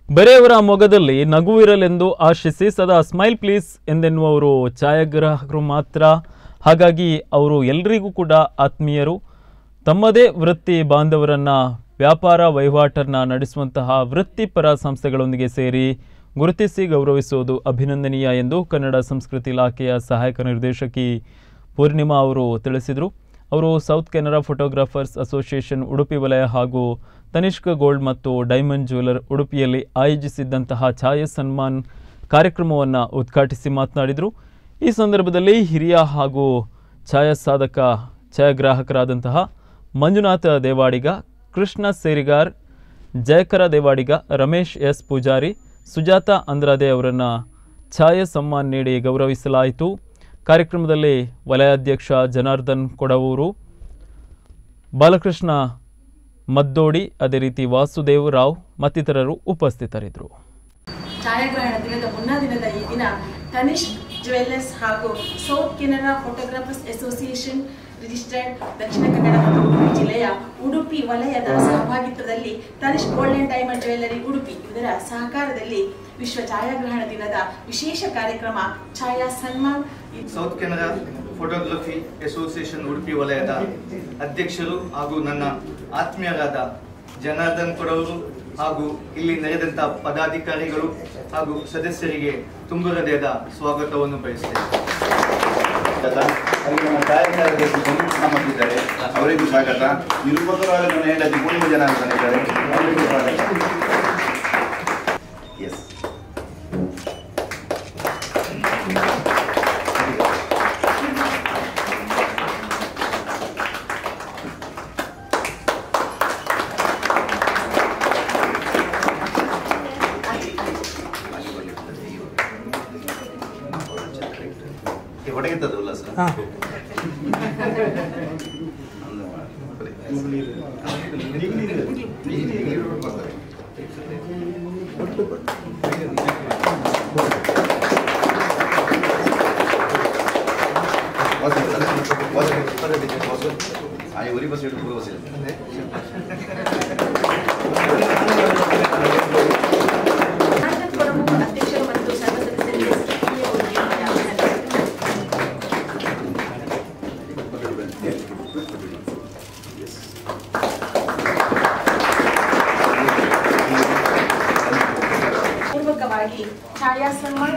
ಬೇರೆಯವರ ಮೊಗದಲ್ಲಿ ನಗುವಿರಲೆಂದು ಆಶಿಸಿ ಸದಾ smile please ಎಂದೆನ್ನುವರು ಛಾಯಾಗ್ರಾಹಕರು ಮಾತ್ರ ಹಾಗಾಗಿ ಅವರು ಎಲ್ರಿಗೂ ಕೂಡ ಆತ್ಮೀಯರು ತಮ್ಮದೇ ವೃತ್ತಿ ಬಾಂಧವರನ್ನ ವ್ಯಾಪಾರ ವಹಿವಾಟನ್ನ ನಡೆಸುವಂತಹ ವೃತ್ತಿಪರ ಸಂಸ್ಥೆಗಳೊಂದಿಗೆ ಸೇರಿ ಗುರುತಿಸಿ ಗೌರವಿಸುವುದು ಅಭಿನಂದನೀಯ ಎಂದು ಕನ್ನಡ ಸಂಸ್ಕೃತಿ ಇಲಾಖೆಯ ಸಹಾಯಕ ನಿರ್ದೇಶಕಿ ಪೂರ್ಣಿಮಾ ಅವರು ತಿಳಿಸಿದರು ಅವರು south Canara photographers association Udupi ವಲಯ ಹಾಗೂ ತನಿಷ್ಕ್ ಗೋಲ್ಡ್ ಮತ್ತು ಡೈಮಂಡ್ ಜ್ಯುವೆಲರ್ ಉಡುಪಿಯಲ್ಲಿ ಆಯೋಜಿಸಿದ್ದಂತಹ ಛಾಯಾ ಸನ್ಮಾನ್ ಕಾರ್ಯಕ್ರಮವನ್ನು ಉದ್ಘಾಟಿಸಿ ಮಾತನಾಡಿದರು ಈ ಸಂದರ್ಭದಲ್ಲಿ ಹಿರಿಯ ಹಾಗೂ ಛಾಯಾ ಸಾಧಕ ಛಾಯಾಗ್ರಾಹಕರಾದಂತಹ ಮಂಜುನಾಥ ದೇವಾಡಿಗ ಕೃಷ್ಣ ಸೇರಿಗಾರ್ ಜಯಕರ ದೇವಾಡಿಗ ರಮೇಶ್ ಎಸ್ ಪೂಜಾರಿ ಸುಜಾತ ಅಂದ್ರಾದೆ ಅವರನ್ನು ಛಾಯಾ ಸಮ್ಮಾನ್ ನೀಡಿ ಗೌರವಿಸಲಾಯಿತು ಕಾರ್ಯಕ್ರಮದಲ್ಲಿ ವಲಯಾಧ್ಯಕ್ಷ ಜನಾರ್ದನ್ ಕೊಡವೂರು ಬಾಲಕೃಷ್ಣ ಮದ್ದೋಡಿ ಅದೇ ರೀತಿ ವಾಸುದೇವ್ ರಾವ್ ಮತ್ತಿತರರು ಉಪಸ್ಥಿತರಿದ್ದರು ಛಾಯಾಗ್ರಹಣ ದಿನದ ಮುನ್ನಾ ದಿನದ ಈ ದಿನ ತನಿಷ್ಕ್ ಜ್ಯುವೆಲ್ಲರ್ಸ್ ಹಾಗೂ south Canara photographers association registered Dakshina Kannada ಮತ್ತು ಉಡುಪಿ ಜಿಲ್ಲೆಯ ಉಡುಪಿ ವಲಯದ ಸಹಭಾಗಿತ್ವದಲ್ಲಿ Tanishq gold and diamond jewellery Udupi ಇದರ ಸಹಕಾರದಲ್ಲಿ ವಿಶ್ವ ಛಾಯಾಗ್ರಹಣ ದಿನದ ವಿಶೇಷ ಕಾರ್ಯಕ್ರಮ ಛಾಯಾ ಸನ್ಮಾನ್ south Canara photography association Udupi ವಲಯದ ಅಧ್ಯಕ್ಷರು ಹಾಗೂ ನನ್ನ ಆತ್ಮೀಯರಾದ ಜನಾರ್ದನ್ ಕೊಡವರು ಹಾಗೂ ಇಲ್ಲಿ ನೆರೆದಂತ ಪದಾಧಿಕಾರಿಗಳು ಹಾಗೂ ಸದಸ್ಯರಿಗೆ ತುಂಬ ಹೃದಯದ ಸ್ವಾಗತವನ್ನು ಬಯಸ್ತೇನೆ ಅಲ್ಲಿ ನಮ್ಮ ಛಾಯಾಗ್ರಾಹಕರು ನಮ್ಮಲ್ಲಿದ್ದಾರೆ ಅವರಿಗೂ ಸ್ವಾಗತ ನಿರೂಪಕರಾದ ನನ್ನ ಹೆಂಡತಿ ಪೂರ್ಣಿಮ ಜನ ಅಂತ ಇದ್ದಾರೆ ಅವರಿಗೂ ಸ್ವಾಗತ ಎಸ್ ಹೊಡೆಯುತ್ತದೆ ಉಲ್ಲಾಸ ಒಂದು ಮಾಡಿ. ಆಯ್ ಒರಿ ಬಸ್ ಹಿಡಿದು ಬಸ್ ಜನಾರ್ದನ್ ಕೊಡಮು ಅಧ್ಯಕ್ಷರು ಮತ್ತು ಸರ್ವ ಸದಸ್ಯರಿಗೆ ಸಕ್ರಿಯ ಉದ್ಯಮದ ಅಭಿನಂದನೆ. ಪೂರ್ವಕವಾಗಿ ಛಾಯಾ ಸನ್ಮಾನ್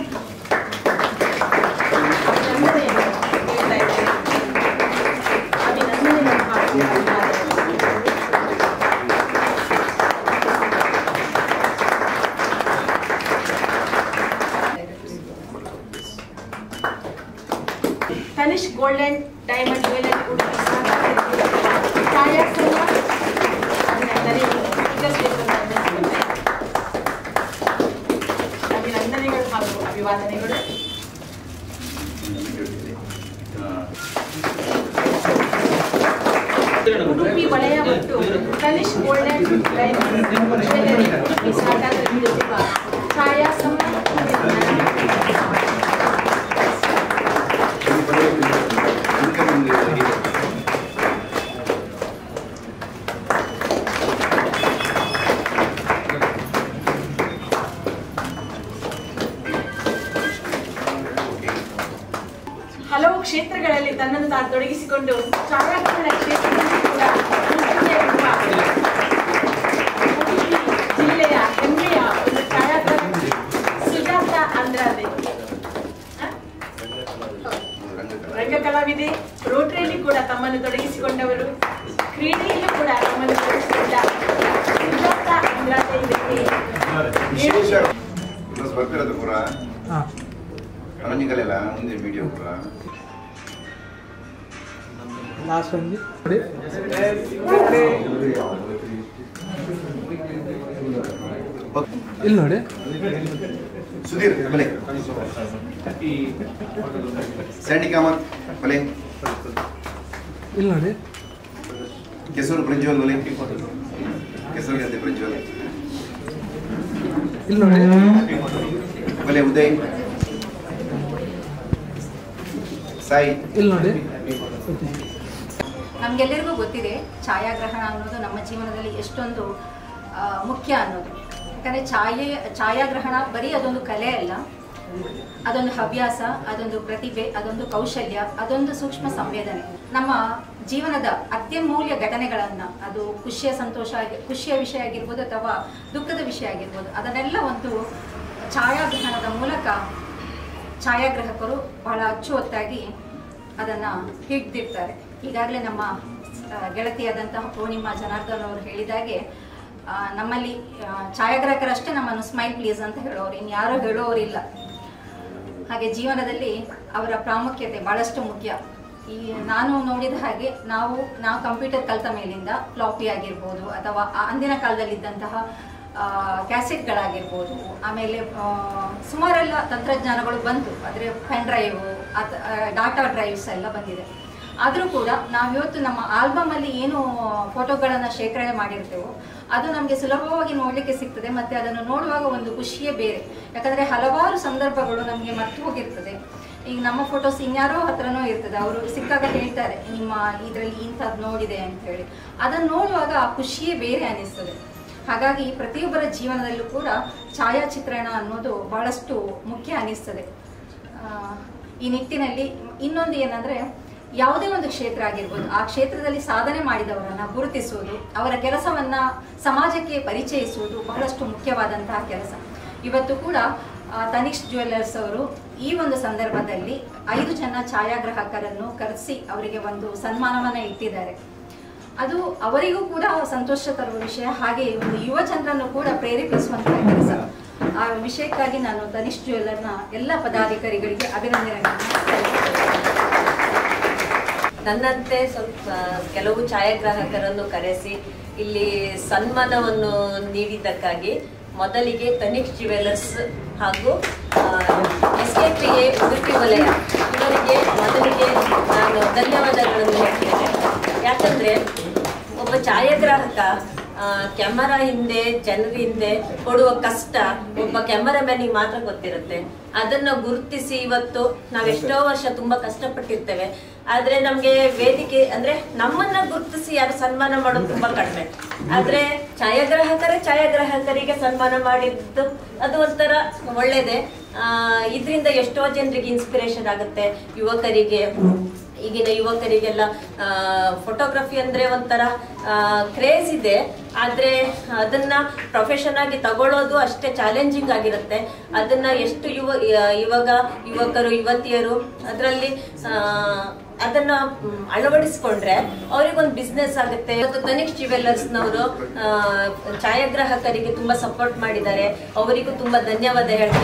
ಅಭಿನಂದನೆಯನ್ನು ನೀಡ್ತಾ ಇದ್ದೇನೆ. ಅಭಿನಂದನೆಯನ್ನು ಹಾಗೂ ಅಭಿನಂದನೆ. Tanishq gold and diamond jewellery Udupi ಸಹಕಾರದಲ್ಲಿ ಛಾಯಾ ಸನ್ಮಾನ್ ಅಭಿನಂದನೆಯನ್ನು ಸ್ವೀಕರಿಸಬೇಕು ಅಂತ ಅನಿಸುತ್ತದೆ. ಅಭಿನಂದನೆಗಳು ಹಾಗೂ ಅಭಿವಾದನೆಗಳು ಉಡುಪಿ ವಲಯ ಮತ್ತು Tanishq gold and diamond jewellery Udupi ಸಹಕಾರದಲ್ಲಿ ನೀಡುತ್ತಿರುವ ಛಾಯಾ ಸನ್ಮಾನ್ ಹಲವು ಕ್ಷೇತ್ರಗಳಲ್ಲಿ ತನ್ನನ್ನು ತಾನು ತೊಡಗಿಸಿಕೊಂಡು ಛಾಯಾಗ್ರಹಣ ಕ್ಷೇತ್ರದಲ್ಲಿ ಕೂಡ ಮುಂಚೂಣಿಯಲ್ಲಿರುವ ಉಡುಪಿ ಜಿಲ್ಲೆಯ ಹೆಮ್ಮೆಯ ಒಂದು ಛಾಯಾಗ್ರಾಹಕಿ ಸುಜಾತ ಅಂದ್ರಾದೆ ಹ? ರಂಗಕಲಾವಿದೆ ರೋಟರಿಯಲ್ಲಿ ಕೂಡ ತಮ್ಮನ್ನು ತೊಡಗಿಸಿಕೊಂಡವರು ಕ್ರೀಡೆಯಲ್ಲೂ ಕೂಡ ತಮ್ಮನ್ನು ತೊಡಗಿಸಿಕೊಂಡ ಸುಜಾತ ಅಂದ್ರಾದೆ ಇದಕ್ಕೆ ವಿಶೇಷ ಇವತ್ತು ಬರ್ತಿರೋದು ಪೂರ ರಂಜಿಕಲೆಲ್ಲ ಮುಂದೆ ವಿಡಿಯೋ ಪೂರ ಲಾಸ್ಟ್ ಒಂದು ನೋಡಿ ಇಲ್ಲಿ ನೋಡಿ ಸುಧೀರ್ ಬಲೆ ಸ್ಯಾಂಡಿ ಕಾಮತ್ ಬಲೆ ಇಲ್ಲಿ ನೋಡಿ ಕೆಸೂರು ಪ್ರಜ್ವಲ್ ಬಲೆ ಕೆಸೂರು ಗದ್ದೆ ಪ್ರಜ್ವಲ್ ಇಲ್ಲಿ ನೋಡಿ ಬಲೆ ಉದಯ್ ಸಾಯಿ ಇಲ್ಲಿ ನೋಡಿ ನಮಗೆಲ್ಲರಿಗೂ ಗೊತ್ತಿದೆ ಛಾಯಾಗ್ರಹಣ ಅನ್ನೋದು ನಮ್ಮ ಜೀವನದಲ್ಲಿ ಎಷ್ಟೊಂದು ಆ, ಮುಖ್ಯ ಅನ್ನೋದು ಯಾಕಂದರೆ ಛಾಯೆ ಛಾಯಾಗ್ರಹಣ ಬರೀ ಅದೊಂದು ಕಲೆ ಅಲ್ಲ ಅದೊಂದು ಹವ್ಯಾಸ ಅದೊಂದು ಪ್ರತಿಭೆ ಅದೊಂದು ಕೌಶಲ್ಯ ಅದೊಂದು ಸೂಕ್ಷ್ಮ ಸಂವೇದನೆ ನಮ್ಮ ಜೀವನದ ಅತ್ಯಮೂಲ್ಯ ಘಟನೆಗಳನ್ನು ಅದು ಖುಷಿಯ ಸಂತೋಷ ಆಗಿ ಖುಷಿಯ ವಿಷಯ ಆಗಿರ್ಬೋದು ಅಥವಾ ದುಃಖದ ವಿಷಯ ಆಗಿರ್ಬೋದು ಅದನ್ನೆಲ್ಲ ಒಂದು ಛಾಯಾಗ್ರಹಣದ ಮೂಲಕ ಛಾಯಾಗ್ರಾಹಕರು ಬಹಳ ಅಚ್ಚುವತ್ತಾಗಿ ಅದನ್ನು ಹಿಡ್ದಿರ್ತಾರೆ ಈಗಾಗಲೇ ನಮ್ಮ ಆ, ಗೆಳತಿಯಾದಂತಹ ಪೂರ್ಣಿಮಾ ಜನಾರ್ದನ್ ಅವರು ಹೇಳಿದಾಗೆ ಆ, ನಮ್ಮಲ್ಲಿ ಆ, ಛಾಯಾಗ್ರಾಹಕರಷ್ಟೇ ನಮ್ಮನ್ನು ಸ್ಮೈಲ್ ಪ್ಲೀಸ್ ಅಂತ ಹೇಳೋರು ಇನ್ಯಾರೂ ಹೇಳೋರಿಲ್ಲ ಹಾಗೆ ಜೀವನದಲ್ಲಿ ಅವರ ಪ್ರಾಮುಖ್ಯತೆ ಬಹಳಷ್ಟು ಮುಖ್ಯ ಈ ನಾನು ನೋಡಿದ ಹಾಗೆ ನಾವು ನಾವು ಕಂಪ್ಯೂಟರ್ ಕಲಿತ ಮೇಲಿಂದ ಫ್ಲಾಪಿ ಆಗಿರ್ಬೋದು ಅಥವಾ ಆ ಅಂದಿನ ಕಾಲದಲ್ಲಿದ್ದಂತಹ ಆ, ಕ್ಯಾಸೆಟ್ಗಳಾಗಿರ್ಬೋದು ಆಮೇಲೆ ಆ, ಸುಮಾರೆಲ್ಲ ತಂತ್ರಜ್ಞಾನಗಳು ಬಂತು ಆದರೆ ಪೆನ್ ಡ್ರೈವ್ ಅಥ ಡಾಟಾ ಡ್ರೈವ್ಸ್ ಎಲ್ಲ ಬಂದಿದೆ ಆದರೂ ಕೂಡ ನಾವಿವತ್ತು ನಮ್ಮ ಆಲ್ಬಮಲ್ಲಿ ಏನು ಫೋಟೋಗಳನ್ನು ಶೇಖರಣೆ ಮಾಡಿರ್ತೇವೋ ಅದು ನಮಗೆ ಸುಲಭವಾಗಿ ನೋಡಲಿಕ್ಕೆ ಸಿಗ್ತದೆ ಮತ್ತು ಅದನ್ನು ನೋಡುವಾಗ ಒಂದು ಖುಷಿಯೇ ಬೇರೆ ಯಾಕಂದರೆ ಹಲವಾರು ಸಂದರ್ಭಗಳು ನಮಗೆ ಮರ್ತು ಹೋಗಿರ್ತದೆ ಈಗ ನಮ್ಮ ಫೋಟೋಸ್ ಇನ್ಯಾರೋ ಹತ್ರನೂ ಇರ್ತದೆ ಅವರು ಸಿಕ್ಕಾಗ ಹೇಳ್ತಾರೆ ನಿಮ್ಮ ಇದರಲ್ಲಿ ಇಂಥದ್ದು ನೋಡಿದೆ ಅಂತ ಹೇಳಿ ಅದನ್ನು ನೋಡುವಾಗ ಆ ಖುಷಿಯೇ ಬೇರೆ ಅನಿಸ್ತದೆ ಹಾಗಾಗಿ ಪ್ರತಿಯೊಬ್ಬರ ಜೀವನದಲ್ಲೂ ಕೂಡ ಛಾಯಾಚಿತ್ರಣ ಅನ್ನೋದು ಬಹಳಷ್ಟು ಮುಖ್ಯ ಅನಿಸ್ತದೆ ಆ, ಈ ನಿಟ್ಟಿನಲ್ಲಿ ಇನ್ನೊಂದು ಏನಂದ್ರೆ ಯಾವುದೇ ಒಂದು ಕ್ಷೇತ್ರ ಆಗಿರ್ಬೋದು ಆ ಕ್ಷೇತ್ರದಲ್ಲಿ ಸಾಧನೆ ಮಾಡಿದವರನ್ನ ಗುರುತಿಸುವುದು ಅವರ ಕೆಲಸವನ್ನ ಸಮಾಜಕ್ಕೆ ಪರಿಚಯಿಸುವುದು ಬಹಳಷ್ಟು ಮುಖ್ಯವಾದಂತಹ ಕೆಲಸ ಇವತ್ತು ಕೂಡ ಆ, ತನಿಷ್ಕ್ ಜ್ಯುವೆಲ್ಲರ್ಸ್ ಅವರು ಈ ಒಂದು ಸಂದರ್ಭದಲ್ಲಿ ಐದು ಜನ ಛಾಯಾಗ್ರಾಹಕರನ್ನು ಕರೆಸಿ ಅವರಿಗೆ ಒಂದು ಸನ್ಮಾನವನ್ನ ಇಟ್ಟಿದ್ದಾರೆ ಅದು ಅವರಿಗೂ ಕೂಡ ಸಂತೋಷ ತರುವ ವಿಷಯ ಹಾಗೆ ಒಂದು ಯುವ ಜನರನ್ನು ಕೂಡ ಪ್ರೇರೇಪಿಸುವಂತಹ ಕೆಲಸ ಆ ವಿಷಯಕ್ಕಾಗಿ ನಾನು ತನಿಷ್ ಜ್ಯುವೆಲ್ಲರ್ನ ಎಲ್ಲ ಪದಾಧಿಕಾರಿಗಳಿಗೆ ಅಭಿನಂದನೆಗಳನ್ನು ಸಲ್ಲಿಸುತ್ತೇನೆ ನನ್ನಂತೆ ಸ್ವಲ್ಪ ಕೆಲವು ಛಾಯಾಗ್ರಾಹಕರನ್ನು ಕರೆಸಿ ಇಲ್ಲಿ ಸನ್ಮಾನವನ್ನು ನೀಡಿದ್ದಕ್ಕಾಗಿ ಮೊದಲಿಗೆ ತನಿಷ್ ಜ್ಯುವೆಲ್ಲರ್ಸ್ ಹಾಗೂ S K P A Udupi ವಲಯ ಇವರಿಗೆ ಮೊದಲಿಗೆ ನಾನು ಧನ್ಯವಾದಗಳನ್ನು ಹೇಳ್ತೇನೆ ಯಾಕಂದರೆ ಒಬ್ಬ ಛಾಯಾಗ್ರಾಹಕ ಆ, ಕ್ಯಾಮರಾ ಹಿಂದೆ ಜನರ ಹಿಂದೆ ಕೊಡುವ ಕಷ್ಟ ಒಬ್ಬ ಕ್ಯಾಮರಾಮ್ಯಾನಿಗೆ ಮಾತ್ರ ಗೊತ್ತಿರುತ್ತೆ ಅದನ್ನ ಗುರುತಿಸಿ ಇವತ್ತು ನಾವೆಷ್ಟೋ ವರ್ಷ ತುಂಬಾ ಕಷ್ಟಪಟ್ಟಿರ್ತೇವೆ ಆದ್ರೆ ನಮ್ಗೆ ವೇದಿಕೆ ಅಂದ್ರೆ ನಮ್ಮನ್ನ ಗುರುತಿಸಿ ಯಾರು ಸನ್ಮಾನ ಮಾಡೋದು ತುಂಬಾ ಕಡಿಮೆ ಆದ್ರೆ ಛಾಯಾಗ್ರಾಹಕರೇ ಛಾಯಾಗ್ರಾಹಕರಿಗೆ ಸನ್ಮಾನ ಮಾಡಿದ್ದು ಅದು ಒಂಥರ ಒಳ್ಳೇದೆ ಆ ಇದರಿಂದ ಎಷ್ಟೋ ಜನರಿಗೆ ಇನ್ಸ್ಪಿರೇಷನ್ ಆಗುತ್ತೆ ಯುವಕರಿಗೆ ಈಗಿನ ಯುವಕರಿಗೆಲ್ಲ ಫೋಟೋಗ್ರಫಿ ಅಂದರೆ ಒಂಥರ ಕ್ರೇಜ್ ಇದೆ ಆದರೆ ಅದನ್ನ ಪ್ರೊಫೆಷನ್ ಆಗಿ ತಗೊಳ್ಳೋದು ಅಷ್ಟೇ ಚಾಲೆಂಜಿಂಗ್ ಆಗಿರುತ್ತೆ ಅದನ್ನ ಎಷ್ಟು ಯುವ ಯ- ಇವಾಗ ಯುವಕರು ಯುವತಿಯರು ಅದರಲ್ಲಿ ಅದನ್ನ ಮ್, ಅಳವಡಿಸ್ಕೊಂಡ್ರೆ ಅವ್ರಿಗೊಂದು ಬಿಸ್ನೆಸ್ ಆಗುತ್ತೆ ಇವತ್ತು ತನಿಷ್ ಜ್ಯುವೆಲ್ಲರ್ಸ್ನವರು ಛಾಯಾಗ್ರಾಹಕರಿಗೆ ತುಂಬಾ ಸಪೋರ್ಟ್ ಮಾಡಿದ್ದಾರೆ ಅವರಿಗೂ ತುಂಬಾ ಧನ್ಯವಾದ ಹೇಳ್ತೇನೆ